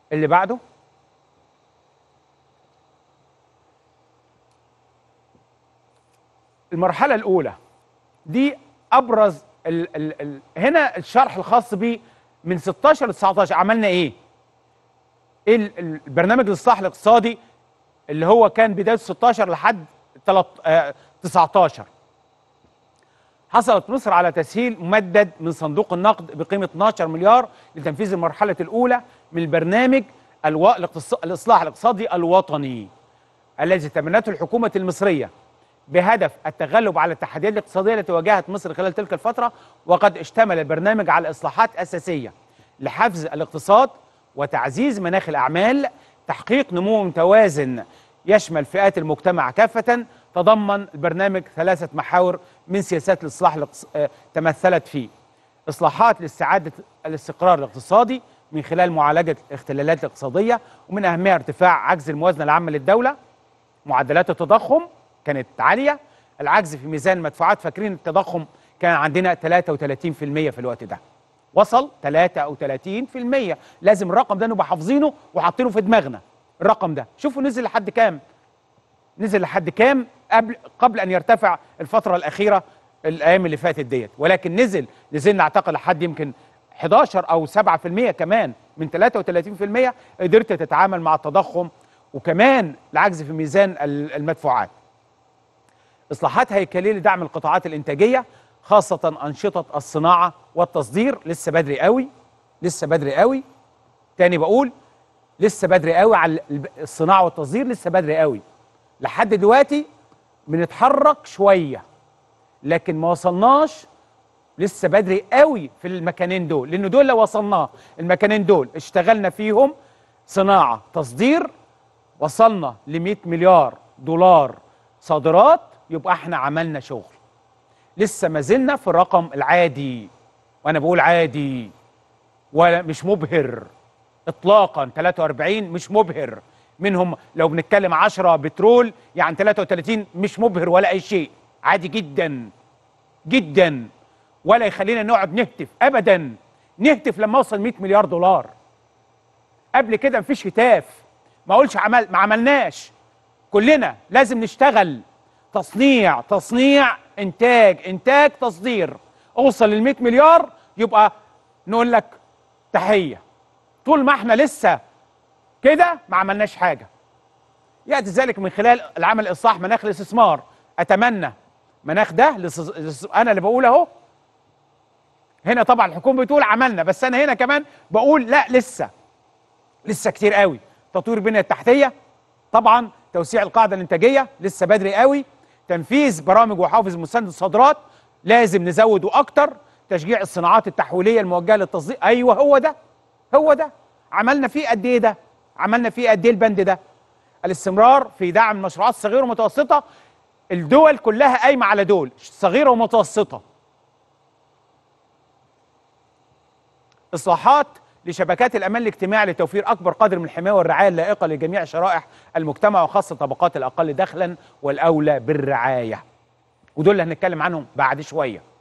اللي بعده المرحلة الأولى دي أبرز ال ال ال هنا الشرح الخاص بيه من 16 ل 19 عملنا إيه؟ إيه ال- ال- البرنامج الإصلاح الاقتصادي اللي هو كان بداية 16 لحد تلت- آه، 19 حصلت مصر على تسهيل ممدد من صندوق النقد بقيمة 12 مليار لتنفيذ المرحلة الأولى من البرنامج الو... الاقتص... الإصلاح الاقتصادي الوطني الذي تبنته الحكومة المصرية بهدف التغلب على التحديات الاقتصادية التي واجهت مصر خلال تلك الفترة وقد اشتمل البرنامج على إصلاحات أساسية لحفز الاقتصاد وتعزيز مناخ الأعمال تحقيق نمو متوازن يشمل فئات المجتمع كافة تضمن البرنامج ثلاثة محاور من سياسات الإصلاح الاقتص... آه، تمثلت فيه إصلاحات لاستعادة الاستقرار الاقتصادي من خلال معالجة الاختلالات الاقتصادية ومن أهمها ارتفاع عجز الموازنة العامة للدولة معدلات التضخم كانت عالية العجز في ميزان المدفوعات فاكرين التضخم كان عندنا 33% في الوقت ده وصل 33% لازم الرقم ده نبقى حافظينه وحاطينه في دماغنا الرقم ده شوفوا نزل لحد كام نزل لحد كام قبل قبل ان يرتفع الفتره الاخيره الايام اللي فاتت ديت ولكن نزل نزلنا اعتقد لحد يمكن 11 او 7% كمان من 33% قدرت تتعامل مع التضخم وكمان العجز في ميزان ال- المدفوعات اصلاحات هيكليه لدعم القطاعات الانتاجيه خاصه انشطه الصناعه والتصدير لسه بدري قوي لسه بدري قوي تاني بقول لسه بدري قوي على الب- الصناعه والتصدير لسه بدري قوي لحد دلوقتي بنتحرك شويه لكن ما وصلناش لسه بدري قوي في المكانين دول لان دول لو وصلنا المكانين دول اشتغلنا فيهم صناعه تصدير وصلنا ل 100 مليار دولار صادرات يبقى احنا عملنا شغل لسه ما زلنا في الرقم العادي وانا بقول عادي ولا مش مبهر اطلاقا 43 مش مبهر منهم لو بنتكلم 10 بترول يعني 33 مش مبهر ولا اي شيء عادي جدا جدا ولا يخلينا نقعد نهتف ابدا نهتف لما اوصل 100 مليار دولار قبل كده مفيش هتاف ما اقولش عمل ما عملناش كلنا لازم نشتغل تصنيع تصنيع انتاج انتاج تصدير اوصل لل 100 مليار يبقى نقول لك تحيه طول ما احنا لسه كده ما عملناش حاجه ياتي ذلك من خلال العمل اصلاح مناخ الاستثمار اتمنى مناخ ده لس- لس- انا اللي بقول اهو هنا طبعا الحكومه بتقول عملنا بس انا هنا كمان بقول لا لسه لسه كتير قوي تطوير البنيه التحتيه طبعا توسيع القاعده الانتاجيه لسه بدري قوي تنفيذ برامج وحافز مساند الصادرات لازم نزوده اكتر تشجيع الصناعات التحويليه الموجهه للتصدير ايوه هو ده هو ده عملنا فيه قد ايه ده عملنا فيه قد ايه البند ده الاستمرار في دعم المشروعات الصغيره والمتوسطه الدول كلها قايمه على دول صغيره ومتوسطه اصلاحات لشبكات الامان الاجتماعي لتوفير اكبر قدر من الحمايه والرعايه اللائقه لجميع شرائح المجتمع وخاصه الطبقات الاقل دخلا والاولى بالرعايه ودول اللي هنتكلم عنهم بعد شويه